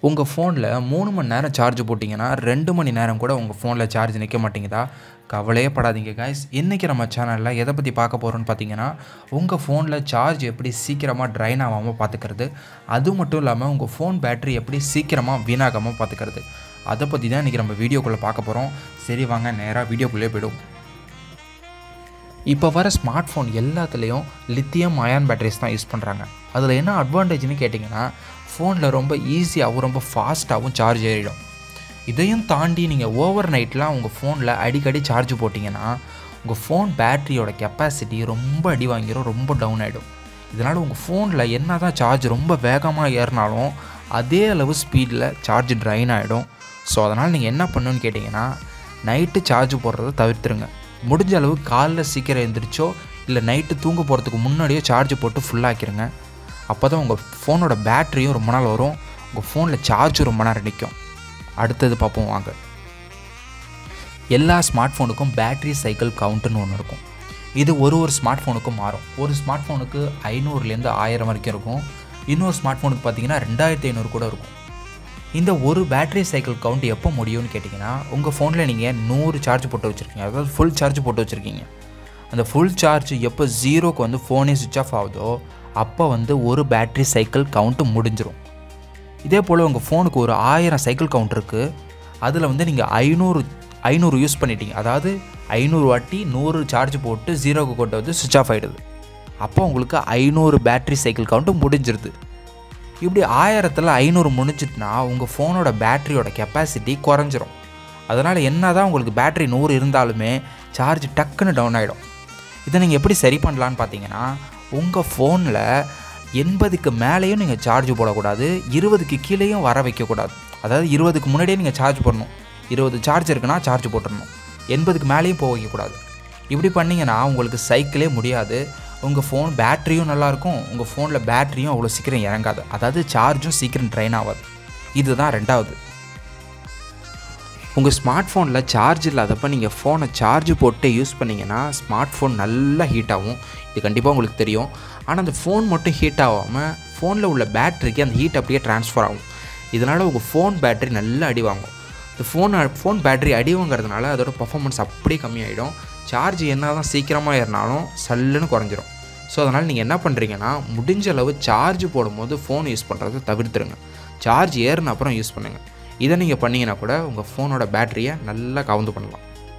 உங்கள் ஃபோனில் மூணு மணி நேரம் சார்ஜ் போட்டிங்கன்னா ரெண்டு மணி நேரம் கூட உங்கள் ஃபோனில் சார்ஜ் நிற்க மாட்டேங்குதா கவலையே படாதீங்க guys இன்றைக்கி நம்ம சேனலில் எதை பற்றி பார்க்க போகிறோன்னு பார்த்தீங்கன்னா உங்கள் ஃபோனில் சார்ஜ் எப்படி சீக்கிரமாக ட்ரைன் ஆகாமல் பார்த்துக்கிறது அது மட்டும் இல்லாமல் உங்கள் ஃபோன் பேட்டரி எப்படி சீக்கிரமாக வீணாகாமல் பார்த்துக்கிறது அதை பற்றி தான் இன்றைக்கி நம்ம வீடியோக்குள்ளே பார்க்க போகிறோம் சரி வாங்க நேராக வீடியோக்குள்ளே போய்டும் இப்போ வர ஸ்மார்ட் ஃபோன் எல்லாத்துலேயும் லித்தியம் அயான் பேட்டரிஸ் தான் யூஸ் பண்ணுறாங்க அதில் என்ன அட்வான்டேஜ்னு கேட்டிங்கன்னா ஃபோனில் ரொம்ப ஈஸியாகவும் ரொம்ப ஃபாஸ்ட்டாகவும் சார்ஜ் ஏறிடும் இதையும் தாண்டி நீங்கள் ஓவர் நைட்லாம் உங்கள் ஃபோனில் அடிக்கடி சார்ஜ் போட்டிங்கன்னா உங்கள் ஃபோன் பேட்டரியோட கெப்பாசிட்டி ரொம்ப அடி வாங்கிடும் ரொம்ப டவுன் ஆகிடும் இதனால் உங்கள் ஃபோனில் என்ன தான் சார்ஜ் ரொம்ப வேகமாக ஏறினாலும் அதே அளவு ஸ்பீடில் சார்ஜ் ட்ரைன் ஆகிடும் ஸோ அதனால் நீங்கள் என்ன பண்ணணுன்னு கேட்டிங்கன்னா நைட்டு சார்ஜ் போடுறத தவிர்த்துருங்க முடிஞ்ச அளவு காலைல சீக்கிரம் எழுந்திரிச்சோ இல்லை நைட்டு தூங்க போகிறதுக்கு முன்னாடியோ சார்ஜ் போட்டு ஃபுல்லாக்கிடுங்க அப்போ தான் உங்கள் ஃபோனோட பேட்டரியும் ரொம்ப நாள் வரும் உங்கள் ஃபோனில் சார்ஜும் ரொம்ப நேரம் நிற்கும் அடுத்தது பார்ப்போம் வாங்க எல்லா ஸ்மார்ட் ஃபோனுக்கும் பேட்டரி சைக்கிள் கவுண்ட்டுன்னு ஒன்று இருக்கும் இது ஒரு ஒரு ஸ்மார்ட் ஃபோனுக்கும் மாறும் ஒரு ஸ்மார்ட் ஃபோனுக்கு ஐநூறுலேருந்து ஆயிரம் வரைக்கும் இருக்கும் இன்னொரு ஸ்மார்ட் ஃபோனுக்கு பார்த்தீங்கன்னா ரெண்டாயிரத்தி ஐநூறு கூட இருக்கும் இந்த ஒரு பேட்டரி சைக்கிள் கவுண்ட் எப்போ முடியும்னு கேட்டிங்கன்னா உங்கள் ஃபோனில் நீங்கள் நூறு சார்ஜ் போட்டு வச்சுருக்கீங்க அதாவது ஃபுல் சார்ஜ் போட்டு வச்சுருக்கீங்க அந்த ஃபுல் சார்ஜ் எப்போ ஜீரோக்கு வந்து ஃபோனே சுவிச் ஆஃப் ஆகுதோ அப்போ வந்து ஒரு பேட்டரி சைக்கிள் கவுண்ட்டு முடிஞ்சிடும் இதே போல் உங்கள் ஃபோனுக்கு ஒரு ஆயிரம் சைக்கிள் கவுண்ட் இருக்குது அதில் வந்து நீங்கள் ஐநூறு ஐநூறு யூஸ் பண்ணிட்டீங்க அதாவது ஐநூறு வாட்டி நூறு சார்ஜ் போட்டு ஜீரோக்கு கொண்டு வந்து சுவிச் ஆஃப் ஆகிடுது அப்போ உங்களுக்கு ஐநூறு பேட்டரி சைக்கிள் கவுண்ட்டு முடிஞ்சிருது இப்படி ஆயிரத்தில் ஐநூறு முடிஞ்சிட்டுனா உங்கள் ஃபோனோட பேட்டரியோட கெப்பாசிட்டி குறைஞ்சிரும் அதனால் என்ன தான் உங்களுக்கு பேட்டரி நூறு இருந்தாலுமே சார்ஜ் டக்குன்னு டவுன் ஆகிடும் இதை நீங்கள் எப்படி சரி பண்ணலான்னு பார்த்தீங்கன்னா உங்கள் ஃபோனில் எண்பதுக்கு மேலேயும் நீங்கள் சார்ஜ் போடக்கூடாது இருபதுக்கு கீழேயும் வர வைக்கக்கூடாது அதாவது இருபதுக்கு முன்னாடியே நீங்கள் சார்ஜ் பண்ணணும் இருபது சார்ஜ் இருக்குன்னா சார்ஜ் போட்டுடணும் எண்பதுக்கு மேலேயும் போக வைக்கக்கூடாது இப்படி பண்ணிங்கன்னா உங்களுக்கு சைக்கிளே முடியாது உங்கள் ஃபோன் பேட்டரியும் நல்லாயிருக்கும் உங்கள் ஃபோனில் பேட்டரியும் அவ்வளோ சீக்கிரம் இறங்காது அதாவது சார்ஜும் சீக்கிரம் ட்ரைன் ஆகாது இதுதான் ரெண்டாவது உங்கள் ஸ்மார்ட் ஃபோனில் சார்ஜ் இல்லாதப்போ நீங்கள் ஃபோனை சார்ஜ் போட்டு யூஸ் பண்ணிங்கன்னா ஸ்மார்ட் ஃபோன் நல்லா ஹீட் ஆகும் இது கண்டிப்பாக உங்களுக்கு தெரியும் ஆனால் அந்த ஃபோன் மட்டும் ஹீட் ஆகாமல் ஃபோனில் உள்ள பேட்டரிக்கு அந்த ஹீட் அப்படியே ட்ரான்ஸ்ஃபர் ஆகும் இதனால் உங்கள் ஃபோன் பேட்டரி நல்லா அடி வாங்கும் இந்த ஃபோன் ஃபோன் பேட்டரி அடி வாங்குறதுனால அதோட பர்ஃபார்மன்ஸ் அப்படியே கம்மியாயிடும் சார்ஜ் என்ன தான் சீக்கிரமாக ஏறினாலும் சல்லுன்னு குறைஞ்சிரும் ஸோ அதனால் நீங்கள் என்ன பண்ணுறீங்கன்னா முடிஞ்ச அளவு சார்ஜ் போடும்போது ஃபோன் யூஸ் பண்ணுறதை தவிர்த்துருங்க சார்ஜ் ஏறின அப்புறம் யூஸ் பண்ணுங்கள் இதை நீங்கள் பண்ணிங்கன்னா கூட உங்கள் ஃபோனோட பேட்டரியை நல்லா கவுந்து பண்ணலாம்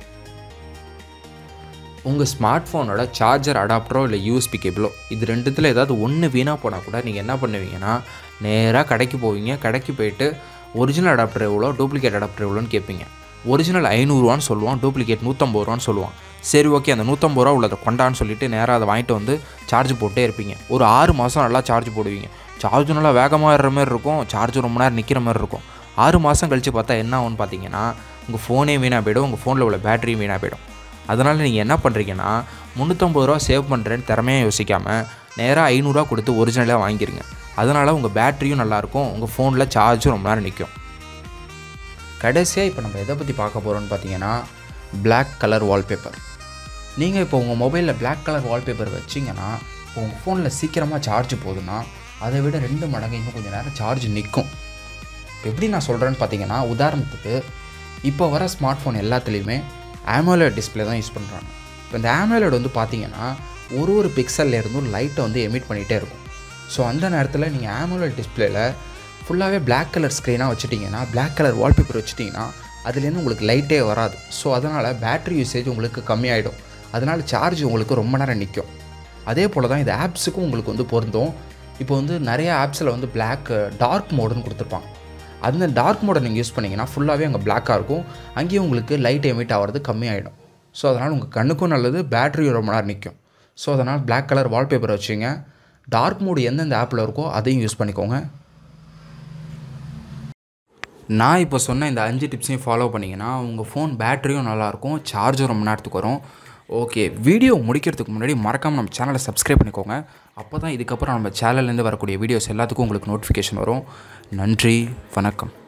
உங்கள் ஸ்மார்ட் ஃபோனோட சார்ஜர் அடாப்டரோ இல்லை யூஎஸ்பி கேபிளோ இது ரெண்டுத்தில் ஏதாவது ஒன்று வீணாக போனால் கூட நீங்கள் என்ன பண்ணுவீங்கன்னா நேராக கடைக்கு போவீங்க கடைக்கு போயிட்டு ஒரிஜினல் அடாப்டர் எவ்வளோ டூப்ளிகேட் அடாப்டர் எவ்வளோன்னு கேட்பீங்க ஒரிஜினல் ஐநூறுரூவான்னு சொல்லுவான் டூப்ளிகேட் நூற்றம்பது ரூபான்னு சொல்லுவான் சரி ஓகே அந்த நூற்றம்பது ரூபா உள்ளதை கொண்டான்னு சொல்லிட்டு நேராக அதை வாங்கிட்டு வந்து சார்ஜ் போட்டே இருப்பீங்க ஒரு ஆறு மாதம் நல்லா சார்ஜ் போடுவீங்க சார்ஜ் நல்லா வேகமாக ஏறுற மாதிரி இருக்கும் சார்ஜ் ரொம்ப நேரம் நிற்கிற மாதிரி இருக்கும் ஆறு மாதம் கழித்து பார்த்தா என்ன ஆகும்னு பார்த்தீங்கன்னா உங்கள் ஃபோனே வீணாக போயிடும் உங்கள் ஃபோனில் உள்ள பேட்டரியும் வீணாக போயிடும் அதனால் நீங்கள் என்ன பண்ணுறீங்கன்னா முந்நூற்றம்பது ரூபா சேவ் பண்ணுறேன்னு திறமையாக யோசிக்காமல் நேராக ஐநூறுரூவா கொடுத்து ஒரிஜினலாக வாங்கிடுங்க அதனால் உங்கள் பேட்டரியும் நல்லாயிருக்கும் உங்கள் ஃபோனில் சார்ஜும் ரொம்ப நேரம் நிற்கும் கடைசியாக இப்போ நம்ம எதை பற்றி பார்க்க போகிறோம்னு பார்த்தீங்கன்னா Black கலர் வால்பேப்பர் நீங்கள் இப்போ உங்கள் மொபைலில் Black கலர் வால்பேப்பர் வச்சிங்கன்னா உங்கள் ஃபோனில் சீக்கிரமாக சார்ஜ் போகுதுன்னா அதை விட ரெண்டு மடங்கு இன்னும் கொஞ்சம் நேரம் சார்ஜ் நிற்கும் இப்போ எப்படி நான் சொல்கிறேன்னு பார்த்தீங்கன்னா உதாரணத்துக்கு இப்போ வர ஸ்மார்ட் ஃபோன் எல்லாத்துலேயுமே ஆமோலட் டிஸ்பிளே தான் யூஸ் பண்ணுறாங்க இப்போ இந்த ஆமோலட் வந்து பார்த்தீங்கன்னா ஒரு ஒரு பிக்சல்ல இருந்தும் லைட்டை வந்து எமிட் பண்ணிகிட்டே இருக்கும் ஸோ அந்த நேரத்தில் நீங்கள் ஆமோலட் டிஸ்பிளேல ஃபுல்லாகவே Black கலர் ஸ்க்ரீனாக வச்சுட்டிங்கன்னா Black கலர் வால்பேப்பர் வச்சுட்டிங்கன்னா அதுலேருந்து உங்களுக்கு லைட்டே வராது ஸோ அதனால் பேட்டரி யூசேஜ் உங்களுக்கு கம்மியாயிடும் அதனால் சார்ஜ் உங்களுக்கு ரொம்ப நேரம் நிற்கும் அதே போல் தான் இது ஆப்ஸுக்கும் உங்களுக்கு வந்து பொருந்தும் இப்போ வந்து நிறைய ஆப்ஸில் வந்து Black டார்க் மோடுன்னு கொடுத்துருப்பாங்க அந்த டார்க் மோடை நீங்கள் யூஸ் பண்ணிங்கன்னா ஃபுல்லாகவே அங்கே பிளாக்காக இருக்கும் அங்கேயும் உங்களுக்கு லைட் எமிட் ஆகிறது கம்மியாயிடும் ஸோ அதனால் உங்கள் கண்ணுக்கும் நல்லது பேட்டரியும் ரொம்ப நேரம் நிற்கும் ஸோ அதனால் Black கலர் வால்பேப்பர் வச்சுங்க டார்க் மோடு எந்தெந்த ஆப்பில் இருக்கோ அதையும் யூஸ் பண்ணிக்கோங்க நான் இப்போ சொன்ன இந்த அஞ்சு டிப்ஸையும் ஃபாலோ பண்ணிங்கன்னா உங்கள் ஃபோன் பேட்டரியும் நல்லாயிருக்கும் சார்ஜும் ரொம்ப நேரத்துக்கு வரும் ஓகே வீடியோ முடிக்கிறதுக்கு முன்னாடி மறக்காமல் நம்ம சேனலை சப்ஸ்கிரைப் பண்ணிக்கோங்க அப்போ தான் இதுக்கப்புறம் நம்ம சேனல்லேருந்து வரக்கூடிய வீடியோஸ் எல்லாத்துக்கும் உங்களுக்கு நோட்டிஃபிகேஷன் வரும் நன்றி வணக்கம்